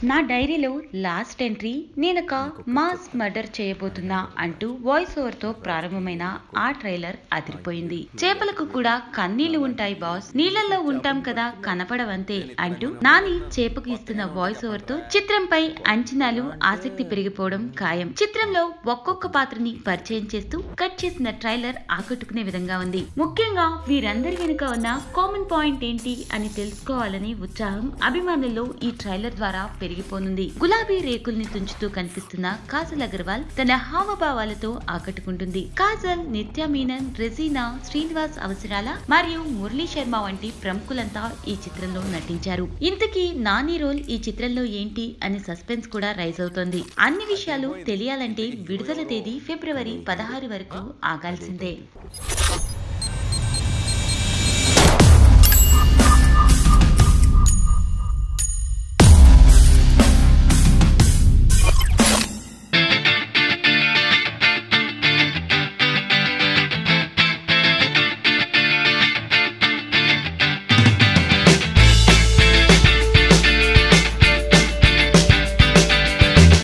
నా డైరీలో last entry నేనొక మాస్ మర్డర్ చేయబోతున్నా అంటూ వాయిస్ ఓవర్ తో ప్రారంభమైన ఆ ట్రైలర్ అదిరిపోయింది చేపలకు కూడా కన్నీళ్లు ఉంటాయి బాస్ నీళ్లలో ఉంటాం కదా కనపడవంతే అంటూ నాని చేపకు ఇస్తున్న వాయిస్ ఓవర్ తో చిత్రంపై అంచనాలు ఆసక్తి పెరిగిపోవడం ఖాయం చిత్రంలో ఒక్కొక్క పాత్రని పరిచయం చేస్తూ కట్ చేసిన ట్రైలర్ ఆకట్టుకునే విధంగా ఉంది ముఖ్యంగా వీరందరి వెనుక ఉన్న కామన్ పాయింట్ ఏంటి అని తెలుసుకోవాలని ఉత్సాహం అభిమానుల్లో ఈ ట్రైలర్ ద్వారా పెరిగిపోనుంది గులాబీ రేకుల్ని తుంచుతూ కనిపిస్తున్న కాజల్ అగర్వాల్ తన హావభావాలతో ఆకట్టుకుంటుంది కాజల్ నిత్య మీనన్ రెజీనా శ్రీనివాస్ అవసరాల మరియు మురళీ శర్మ వంటి ప్రముఖులంతా ఈ చిత్రంలో నటించారు ఇంతకీ నాని రోల్ ఈ చిత్రంలో ఏంటి అని సస్పెన్స్ కూడా రైజ్ అవుతోంది అన్ని విషయాలు తెలియాలంటే విడుదల తేదీ ఫిబ్రవరి పదహారు వరకు ఆగాల్సిందే